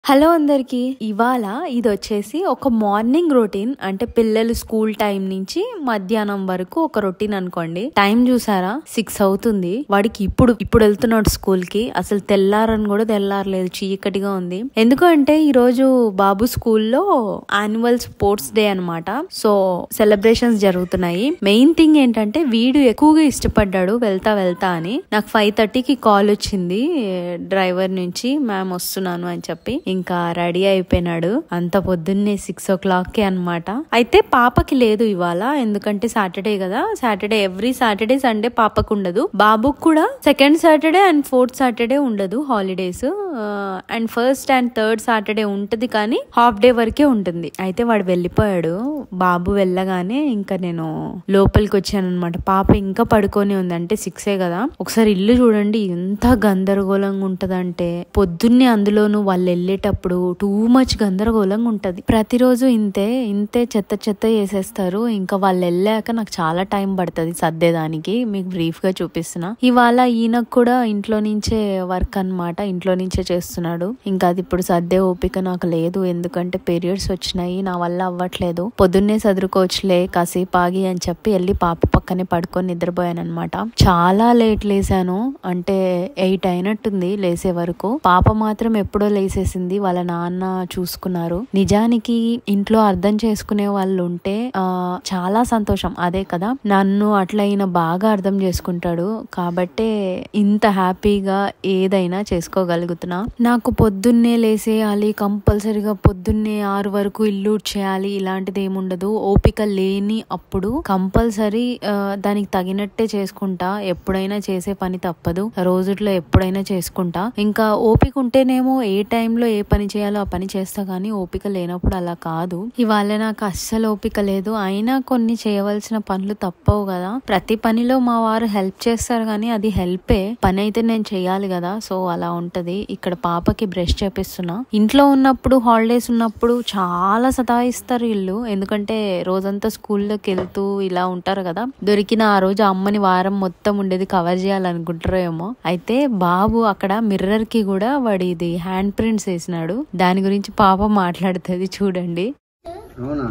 Hello అందరికి ఇవాళ ఇది వచ్చేసి ఒక మార్నింగ్ రొటీన్ అంటే పిల్లలు స్కూల్ టైం నుంచి మధ్యాహ్నం వరకు ఒక రొటీన్ అనుకోండి టైం చూసారా సిక్స్ అవుతుంది వాడికి ఇప్పుడు ఇప్పుడు వెళ్తున్నాడు స్కూల్ కి అసలు తెల్లారని కూడా తెల్లారలేదు చీకటిగా ఉంది ఎందుకంటే ఈ రోజు బాబు స్కూల్లో యాన్యువల్ స్పోర్ట్స్ డే అన్నమాట సో సెలబ్రేషన్స్ జరుగుతున్నాయి మెయిన్ థింగ్ ఏంటంటే వీడు ఎక్కువగా ఇష్టపడ్డాడు వెళ్తా వెళ్తా అని నాకు ఫైవ్ థర్టీకి కాల్ వచ్చింది డ్రైవర్ నుంచి మ్యామ్ వస్తున్నాను అని చెప్పి ఇంకా రెడీ అయిపోయినాడు అంత పొద్దున్నే సిక్స్ ఓ క్లాక్ కి అనమాట అయితే పాపకి లేదు ఇవాళ ఎందుకంటే సాటర్డే కదా సాటర్డే ఎవ్రీ సాటర్డే సండే పాపకు ఉండదు బాబుకు కూడా second Saturday and fourth Saturday ఉండదు holidays and first and third Saturday ఉంటది కానీ హాఫ్ డే వరకే ఉంటుంది అయితే వాడు వెళ్ళిపోయాడు బాబు వెళ్ళగానే ఇంకా నేను లోపలికి వచ్చాను అనమాట పాప ఇంకా పడుకొని ఉంది అంటే సిక్సే కదా ఒకసారి ఇల్లు చూడండి ఎంత గందరగోళంగా ఉంటదంటే పొద్దున్నే అందులోనూ వాళ్ళు వెళ్ళేటప్పుడు టూ మచ్ గందరగోళంగా ఉంటది ప్రతిరోజు ఇంతే ఇంతే చెత్త చెత్త చేసేస్తారు ఇంకా వాళ్ళు వెళ్ళాక నాకు చాలా టైం పడుతుంది సర్దేదానికి మీకు బ్రీఫ్ గా చూపిస్తున్నా ఇవాళ ఈయనకు కూడా ఇంట్లో నుంచే వర్క్ అన్నమాట ఇంట్లో నుంచే చేస్తున్నాడు ఇంకా అది ఇప్పుడు సర్దే ఓపిక నాకు లేదు ఎందుకంటే పీరియడ్స్ వచ్చినాయి నా వల్ల అవ్వట్లేదు పొద్దున్నే చదువుకోవచ్చులే కాసేపు ఆగి అని చెప్పి వెళ్ళి పాప పక్కనే పడుకొని నిద్రపోయాను అనమాట చాలా లేట్ లేసాను అంటే ఎయిట్ అయినట్టుంది లేసే వరకు పాప మాత్రం ఎప్పుడో లేసేసింది వాళ్ళ నాన్న చూసుకున్నారు నిజానికి ఇంట్లో అర్థం చేసుకునే వాళ్ళు ఉంటే ఆ చాలా సంతోషం అదే కదా నన్ను అట్లా ఈయన బాగా అర్థం చేసుకుంటాడు కాబట్టే ఇంత హ్యాపీగా ఏదైనా చేసుకోగలుగుతున్నా నాకు పొద్దున్నే లేసేయాలి కంపల్సరీగా పొద్దున్నే ఆరు వరకు ఇల్లు చేయాలి ఇలాంటిది ఏముండదు ఓపిక లేని అప్పుడు కంపల్సరీ ఆ, దానికి తగినట్టే చేసుకుంటా ఎప్పుడైనా చేసే పని తప్పదు రోజుట్లో ఎప్పుడైనా చేసుకుంటా ఇంకా ఓపిక ఉంటేనేమో ఏ టైంలో ఏ పని చేయాలో ఆ పని చేస్తా కానీ ఓపిక లేనప్పుడు అలా కాదు ఇవాళ నాకు అస్సలు ఓపిక లేదు అయినా కొన్ని చేయవలసిన పనులు తప్పవు కదా ప్రతి పనిలో మా వారు హెల్ప్ చేస్తారు కానీ అది హెల్పే పని అయితే నేను చేయాలి కదా సో అలా ఉంటది ఇక్కడ పాపకి బ్రష్ చేపిస్తున్నా ఇంట్లో ఉన్నప్పుడు హాలిడేస్ ఉన్నప్పుడు చాలా సతాయిస్తారు వీళ్ళు ఎందుకంటే రోజంతా స్కూల్లోకి వెళ్తూ ఇలా ఉంటారు కదా దొరికిన ఆ రోజు అమ్మని వారం మొత్తం ఉండేది కవర్ చేయాలనుకుంటారో ఏమో అయితే బాబు అక్కడ మిర్రర్ కి కూడా వాడి ఇది హ్యాండ్ ప్రింట్స్ వేసినాడు దాని గురించి పాప మాట్లాడుతుంది చూడండి అవునా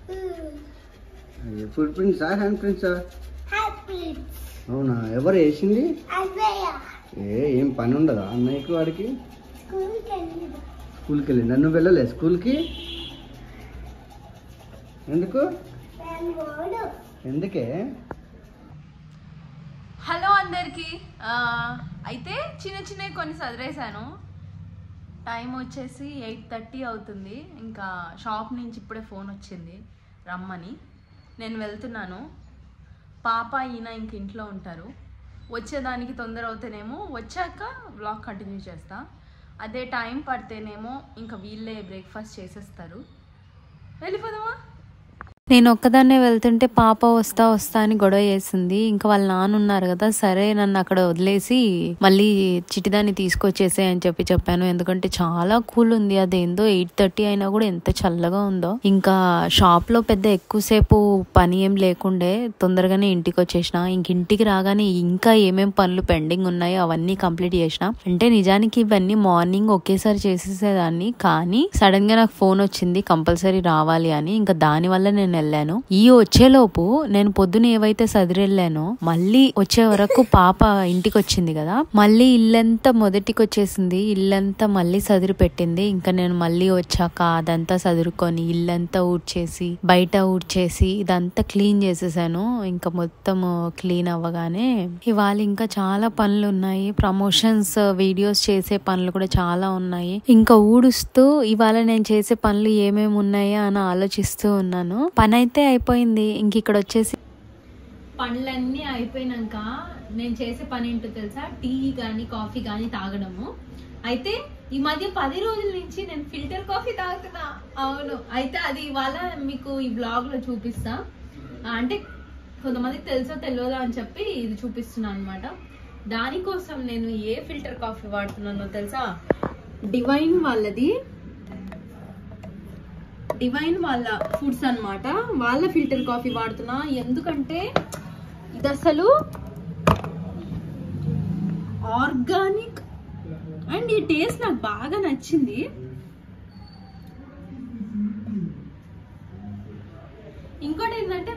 ఫుడ్ ప్రింట్సా హ్యాండ్ ప్రింట్సా హ్యాపీ అవునా ఎవరు వేసింది అన్నయ్య ఏ ఏం పని ఉండదా అన్నయ్యకి వాడికి స్కూల్కి వెళ్ళింది స్కూల్కి వెళ్ళి నన్ను వెళ్ళలే స్కూల్కి ఎందుకు నేను పోడు ఎందుకే హలో అందరికి అయితే చిన్న చిన్నవి కొన్ని చదివేశాను టైం వచ్చేసి ఎయిట్ థర్టీ అవుతుంది ఇంకా షాప్ నుంచి ఇప్పుడే ఫోన్ వచ్చింది రమ్మని నేను వెళ్తున్నాను పాప ఈయన ఇంక ఇంట్లో ఉంటారు వచ్చేదానికి తొందర అవుతేనేమో వచ్చాక బ్లాగ్ కంటిన్యూ చేస్తా అదే టైం పడితేనేమో ఇంకా వీళ్ళే బ్రేక్ఫాస్ట్ చేసేస్తారు వెళ్ళిపోదామా నేను ఒక్కదాన్నే వెళ్తుంటే పాప వస్తా వస్తా అని గొడవ చేసింది ఇంకా వాళ్ళ నాన్న ఉన్నారు కదా సరే నన్ను అక్కడ వదిలేసి మళ్ళీ చిటిదాన్ని తీసుకొచ్చేసే అని చెప్పి చెప్పాను ఎందుకంటే చాలా కూల్ ఉంది అదేందో ఎయిట్ థర్టీ అయినా కూడా ఎంత చల్లగా ఉందో ఇంకా షాప్ లో పెద్ద ఎక్కువసేపు పని ఏం లేకుండే తొందరగానే ఇంటికి వచ్చేసిన ఇంక ఇంటికి రాగానే ఇంకా ఏమేం పనులు పెండింగ్ ఉన్నాయో అవన్నీ కంప్లీట్ చేసిన అంటే నిజానికి ఇవన్నీ మార్నింగ్ ఒకేసారి చేసేసేదాన్ని కానీ సడన్ గా నాకు ఫోన్ వచ్చింది కంపల్సరీ రావాలి అని ఇంకా దాని వల్ల నేను వెళ్ళాను ఈ వచ్చేలోపు నేను పొద్దున ఏవైతే సదిరెళ్ళానో మళ్ళీ వచ్చే వరకు పాప ఇంటికి వచ్చింది కదా మళ్ళీ ఇల్లంతా మొదటికి వచ్చేసింది ఇల్లంతా మళ్ళీ సదిరి పెట్టింది ఇంకా నేను మళ్ళీ వచ్చాక అదంతా సదురుకొని ఇల్లంతా ఊడ్చేసి బయట ఊడ్చేసి ఇదంతా క్లీన్ చేసేసాను ఇంకా మొత్తం క్లీన్ అవ్వగానే ఇవాళ ఇంకా చాలా పనులు ఉన్నాయి ప్రమోషన్స్ వీడియోస్ చేసే పనులు కూడా చాలా ఉన్నాయి ఇంకా ఊడుస్తూ ఇవాళ నేను చేసే పనులు ఏమేమి ఉన్నాయా అని ఆలోచిస్తూ ఉన్నాను పని అయితే అయిపోయింది ఇంక ఇక్కడ వచ్చేసి పనులన్నీ అయిపోయినాక నేను చేసే పని ఏంటో తెలుసా టీ కానీ కాఫీ కానీ తాగడము అయితే ఈ మధ్య పది రోజుల నుంచి నేను ఫిల్టర్ కాఫీ తాగుతున్నా అవును అయితే అది ఇవాళ మీకు ఈ బ్లాగ్ లో చూపిస్తా ఆ, అంటే కొంతమందికి తెలుసో తెలియదో అని చెప్పి ఇది చూపిస్తున్నాను అనమాట దానికోసం నేను ఏ ఫిల్టర్ కాఫీ వాడుతున్నానో తెలుసా డివైన్ వాళ్ళది డివైన్ వాళ్ళ ఫుడ్స్ అన్నమాట వాళ్ళ ఫిల్టర్ కాఫీ వాడుతున్నా ఎందుకంటే ఇది అసలు ఆర్గానిక్ అండ్ ఈ టేస్ట్ నాకు బాగా నచ్చింది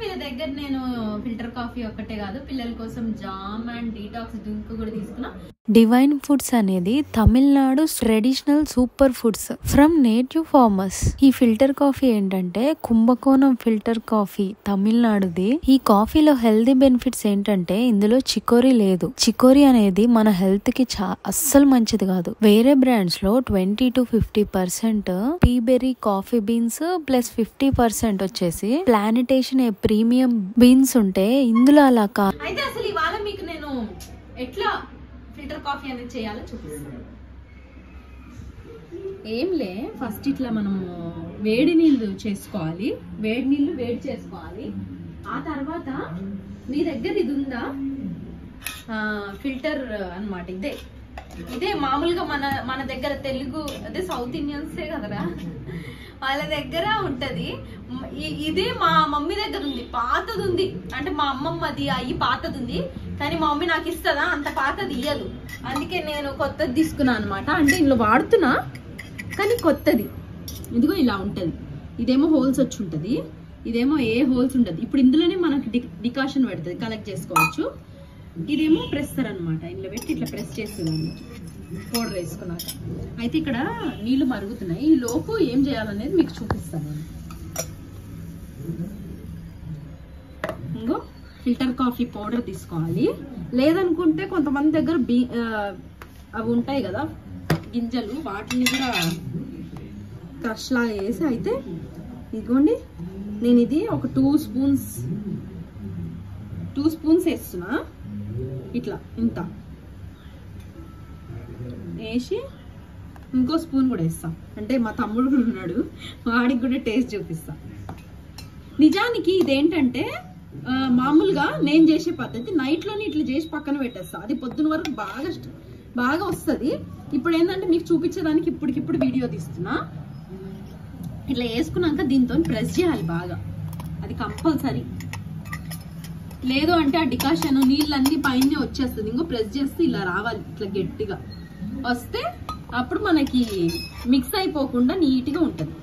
వీళ్ళ దగ్గర నేను ఫిల్టర్ కాఫీ ఒక్కటే కాదు పిల్లల కోసం జామ్ అండ్ డీటాక్స్ డ్రింక్ కూడా తీసుకున్నా డివైన్ ఫుడ్స్ అనేది Tamil Nadu traditional super foods from native farmers ఈ ఫిల్టర్ కాఫీ ఏంటంటే కుంభకోణం ఫిల్టర్ కాఫీ తమిళనాడుది ఈ కాఫీలో హెల్తీ బెనిఫిట్స్ ఏంటంటే ఇందులో చికోరీ లేదు చికోరీ అనేది మన హెల్త్ కి చా అస్సలు మంచిది కాదు వేరే బ్రాండ్స్ లో twenty two fifty percent peaberry coffee beans plus fifty percent వచ్చేసి ప్లానిటేషన్ ప్రీమియం బీన్స్ ఉంటే ఇందులో అలా కా అయితే అసలు ఇవాళ మీకు నేను ఎట్లా ఫిల్టర్ కాఫీ అనేది చేయాలో చూపిస్తాను ఏంలే ఫస్ట్ ఇట్లా మనము వేడి నీళ్ళు చేసుకోవాలి వేడి నీళ్ళు వేడి చేసుకోవాలి ఆ తర్వాత మీ దగ్గర ఇది ఉందా ఫిల్టర్ అన్నమాట ఇదే ఇదే మామూలుగా మన మన దగ్గర తెలుగు అదే సౌత్ ఇండియన్సే కదరా వాళ్ళ దగ్గర ఉంటది మ- ఇ- ఇదే మా మమ్మీ దగ్గర ఉంది పాతది ఉంది అంటే మా అమ్మమ్మది అయ్యి పాతది ఉంది కానీ మా మమ్మీ నాకు ఇస్తుందా అంత పాతది ఇయ్యదు అందుకే నేను కొత్తది తీసుకున్నా అనమాట అంటే ఇందులో వాడుతున్నా కానీ కొత్తది ఇదిగో ఇలా ఉంటది ఇదేమో హోల్స్ వచ్చి ఉంటది ఇదేమో ఏ హోల్స్ ఉండదు ఇప్పుడు ఇందులోనే మనకి డి డికాషన్ పెడుతుంది కలెక్ట్ చేసుకోవచ్చు ఇదేమో ప్రెస్సర్ అన్నమాట ఇందులో పెట్టి ఇట్లా ప్రెస్ చేసేదాన్ని పౌడర్ వేసుకున్నాక అయితే ఇక్కడ నీళ్లు మరుగుతున్నాయి ఈ లోపు ఏం చేయాలనేది మీకు చూపిస్తాను నేను ఇంకో ఫిల్టర్ కాఫీ పౌడర్ తీసుకోవాలి లేదనుకుంటే కొంతమంది దగ్గర బీ ఆ, అవి ఉంటాయి కదా గింజలు వాటిని కూడా క్రష్ లాగా వేసి అయితే ఇదిగోండి నేను ఇది ఒక టూ స్పూన్స్ టూ స్పూన్స్ వేస్తున్నా ఇట్లా ఇంత వేసి ఇంకో స్పూన్ కూడా వేస్తాం అంటే మా తమ్ముడు కూడా ఉన్నాడు వాడికి కూడా టేస్ట్ చూపిస్తా నిజానికి ఇదేంటంటే ఆ, మామూలుగా నేను చేసే పద్ధతి నైట్లోనే ఇట్లా చేసి పక్కన పెట్టేస్తా అది పొద్దున వరకు బాగా స్ట్- బాగా వస్తుంది ఇప్పుడు ఏంటంటే మీకు చూపించడానికి ఇప్పటికిప్పుడు వీడియో తీస్తున్నా ఇట్లా వేసుకున్నాక దీంతో ప్రెస్ చేయాలి బాగా అది కంపల్సరీ లేదు అంటే ఆ డికాషన్ నీళ్ళన్నీ పైన వచ్చేస్తుంది ఇంకో ప్రెస్ చేస్తే ఇలా రావాలి ఇట్లా గట్టిగా వస్తే అప్పుడు మనకి మిక్స్ అయిపోకుండా నీట్గా ఉంటుంది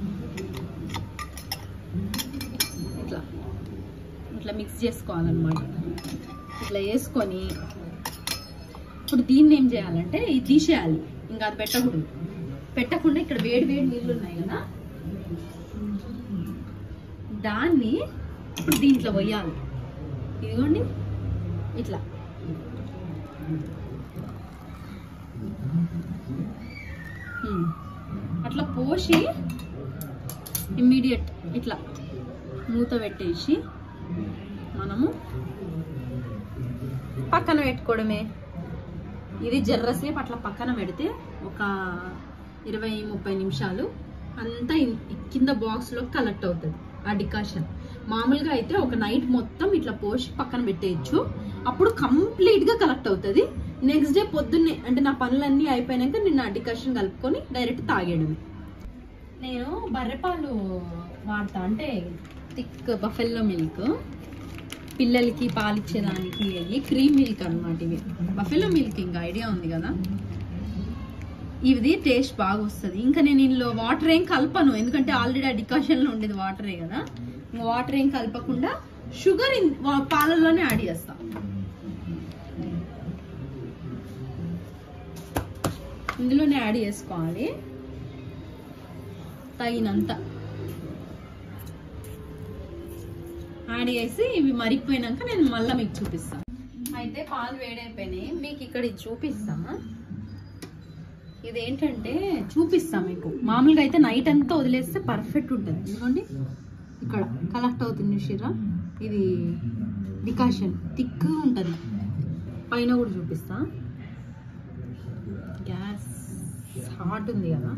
ఇట్లా ఇట్లా మిక్స్ చేసుకోవాలన్నమాట ఇట్లా వేసుకొని ఇప్పుడు దీన్ని ఏం చేయాలంటే ఇది తీసేయాలి ఇంకా అది పెట్టకూడదు పెట్టకుండా ఇక్కడ వేడి వేడి నీళ్ళు ఉన్నాయి కదా దాన్ని ఇప్పుడు దీంట్లో పోయాలి ఇదిగోండి ఇట్లా ఉమ్. అట్లా పోసి ఇమ్మీడియట్ ఇట్లా మూత పెట్టేసి మనము పక్కన పెట్టుకోవడమే ఇది జర్రసేపు అట్లా పక్కన పెడితే ఒక ఇరవై ముప్పై నిమిషాలు అంతా ఇన్- కింద బాక్స్లో కలెక్ట్ అవుతుంది ఆ డికాషన్ మామూలుగా అయితే ఒక నైట్ మొత్తం ఇట్లా పోసి పక్కన పెట్టేయచ్చు అప్పుడు కంప్లీట్గా కలెక్ట్ అవుతుంది నెక్స్ట్ డే పొద్దున్నే అంటే నా పనులన్నీ అయిపోయినాక నేను ఆ డికాషన్ కలుపుకొని డైరెక్ట్ తాగేయడమే నేను బర్రెపాలు వాడతా అంటే థిక్ బఫెల్లో మిల్క్ పిల్లలకి పాలిచ్చేదానికి అయ్యి క్రీమ్ మిల్క్ అన్నమాట ఇవి బఫెలో మిల్క్ ఇంకా ఐడియా ఉంది కదా ఇది టేస్ట్ బాగా వస్తుంది ఇంకా నేను ఇందులో వాటర్ ఏం కలపను ఎందుకంటే ఆల్రెడీ ఆ డికాషన్లో ఉండేది వాటరే కదా ఇంకా వాటర్ ఏం కలపకుండా షుగర్ ఇన్ వా- పాలల్లోనే యాడ్ చేస్తా ఇందులోనే యాడ్ చేసుకోవాలి తగినంత యాడ్ చేసి ఇవి మరిగిపోయినాక నేను మళ్ళీ మీకు చూపిస్తాను అయితే పాలు వేడైపోయినాయి మీకు ఇక్కడ ఇది చూపిస్తా ఇదేంటంటే చూపిస్తా మీకు మామూలుగా అయితే నైట్ అంతా వదిలేస్తే పర్ఫెక్ట్ ఉంటుంది ఎందుకండి ఇక్కడ కలెక్ట్ అవుతుంది షిరా ఇది డికాషన్ థిక్ ఉంటుంది పైన కూడా చూపిస్తా గ్యాస్ హాట్ ఉంది కదా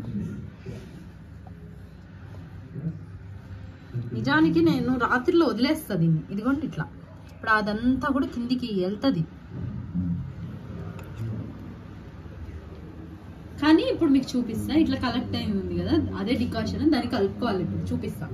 నిజానికి నేను రాత్రిలో వదిలేస్తా దీన్ని ఇదిగోండి ఇట్లా ఇప్పుడు అదంతా కూడా కిందికి వెళ్తుంది కానీ ఇప్పుడు మీకు చూపిస్తా ఇట్లా కలెక్ట్ అయింది ఉంది కదా అదే డికాషన్ దాన్ని కలుపుకోవాలి ఇప్పుడు చూపిస్తా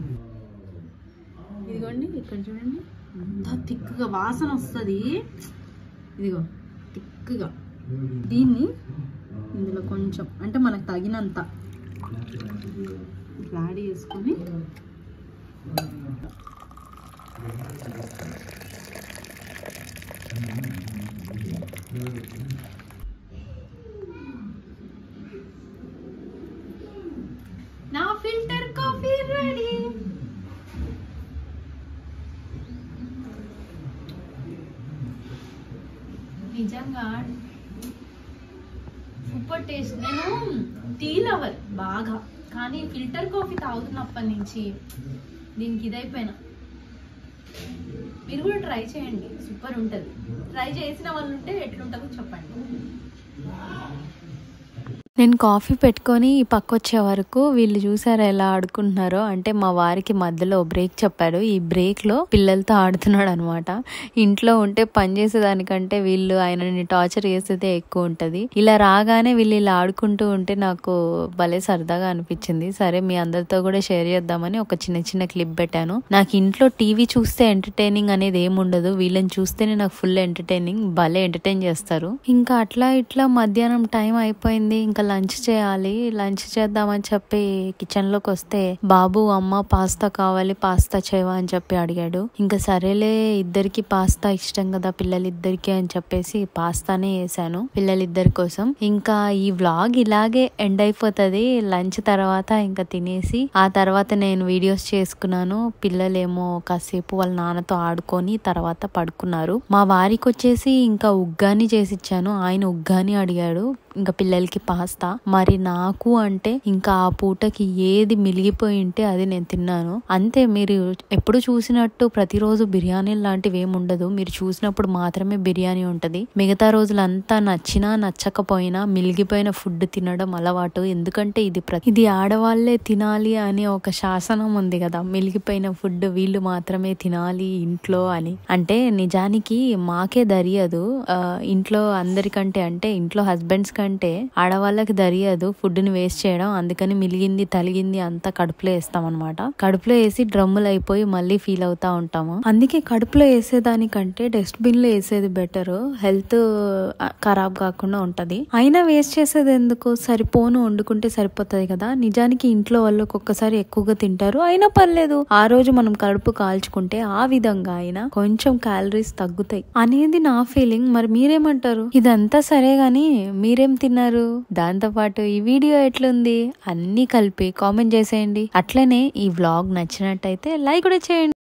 ఇదిగోండి ఇక్కడ చూడండి అంత థిక్గా వాసన వస్తుంది ఇదిగో థిక్గా దీన్ని ఇందులో కొంచెం అంటే మనకు తగినంత ఇట్లా యాడ్ చేసుకొని నా ఫిల్టర్ కాఫీ రెడీ నిజంగా సూపర్ టేస్ట్ నేను టీ లవర్ బాగా కానీ ఫిల్టర్ కాఫీ తాగుతున్నప్పటి నుంచి దీనికి ఇదైపోయినా మీరు కూడా ట్రై చేయండి సూపర్ ఉంటుంది ట్రై చేసిన వాళ్ళు ఉంటే ఎట్లుంటుందో చెప్పండి నేను కాఫీ పెట్టుకొని ఈ పక్క వచ్చే వరకు వీళ్ళు చూసారా ఎలా ఆడుకుంటున్నారో అంటే మా వారికి మధ్యలో బ్రేక్ చెప్పారు ఈ బ్రేక్ లో పిల్లలతో ఆడుతున్నాడు అనమాట ఇంట్లో ఉంటే పని చేసేదానికంటే వీళ్ళు ఆయనని టార్చర్ చేసేదే ఎక్కువ ఉంటది ఇలా రాగానే వీళ్ళు ఇలా ఆడుకుంటూ ఉంటే నాకు భలే సరదాగా అనిపించింది సరే మీ అందరితో కూడా షేర్ చేద్దామని ఒక చిన్న చిన్న క్లిప్ పెట్టాను నాకు ఇంట్లో టీవీ చూస్తే ఎంటర్టైనింగ్ అనేది ఏముండదు వీళ్ళని చూస్తేనే నాకు ఫుల్ ఎంటర్టైనింగ్ భలే ఎంటర్టైన్ చేస్తారు ఇంకా అట్లా ఇట్లా మధ్యాహ్నం టైం అయిపోయింది ఇంకా లంచ్ చేయాలి లంచ్ చేద్దామని చెప్పి కిచెన్ లోకి వస్తే బాబు అమ్మ పాస్తా కావాలి పాస్తా చేయవా అని చెప్పి అడిగాడు ఇంకా సరేలే ఇద్దరికి పాస్తా ఇష్టం కదా పిల్లలిద్దరికి అని చెప్పేసి పాస్తానే వేసాను పిల్లలిద్దరి కోసం ఇంకా ఈ వ్లాగ్ ఇలాగే ఎండ్ అయిపోతుంది లంచ్ తర్వాత ఇంకా తినేసి ఆ తర్వాత నేను వీడియోస్ చేసుకున్నాను పిల్లలేమో కాసేపు వాళ్ళ నాన్నతో ఆడుకొని తర్వాత పడుకున్నారు మా వారికి వచ్చేసి ఇంకా ఉగ్గాని చేసి ఇచ్చాను ఆయన ఉగ్గాని అడిగాడు ఇంకా పిల్లలకి పాస్తా మరి నాకు అంటే ఇంకా ఆ పూటకి ఏది మిలిగిపోయి ఉంటే అది నేను తిన్నాను అంతే మీరు ఎప్పుడు చూసినట్టు ప్రతిరోజు బిర్యానీ లాంటివి ఏమి ఉండదు మీరు చూసినప్పుడు మాత్రమే బిర్యానీ ఉంటది మిగతా రోజులంతా నచ్చినా నచ్చకపోయినా మిలిగిపోయిన ఫుడ్ తినడం అలవాటు ఎందుకంటే ఇది ప్ర- ఇది ఆడవాళ్లే తినాలి అని ఒక శాసనం ఉంది కదా మిలిగిపోయిన ఫుడ్ వీళ్ళు మాత్రమే తినాలి ఇంట్లో అని అంటే నిజానికి మాకే దరియదు ఆ, ఇంట్లో అందరికంటే అంటే ఇంట్లో హస్బెండ్స్ కంటే ఆడవాళ్ళకి దరియదు ఫుడ్ ని వేస్ట్ చేయడం అందుకని మిలిగింది తలిగింది అంతా కడుపులో వేస్తాం అనమాట కడుపులో వేసి డ్రమ్ములు అయిపోయి మళ్ళీ ఫీల్ అవుతా ఉంటాము అందుకే కడుపులో వేసేదానికంటే డస్ట్బిన్ లో వేసేది బెటర్ హెల్త్ ఖరాబ్ కాకుండా ఉంటది అయినా వేస్ట్ చేసేది ఎందుకు సరిపోను వండుకుంటే సరిపోతుంది కదా నిజానికి ఇంట్లో వాళ్ళు ఒక్కొక్కసారి ఎక్కువగా తింటారు అయినా పర్లేదు ఆ రోజు మనం కడుపు కాల్చుకుంటే ఆ విధంగా అయినా కొంచెం క్యాలరీస్ తగ్గుతాయి అనేది నా ఫీలింగ్ మరి మీరేమంటారు ఇదంతా సరే గాని మీరేం తిన్నారు దాంతో పాటు ఈ వీడియో ఎట్లుంది అన్ని కలిపి కామెంట్ చేసేయండి అట్లనే ఈ వ్లాగ్ నచ్చినట్టయితే లైక్ కూడా చేయండి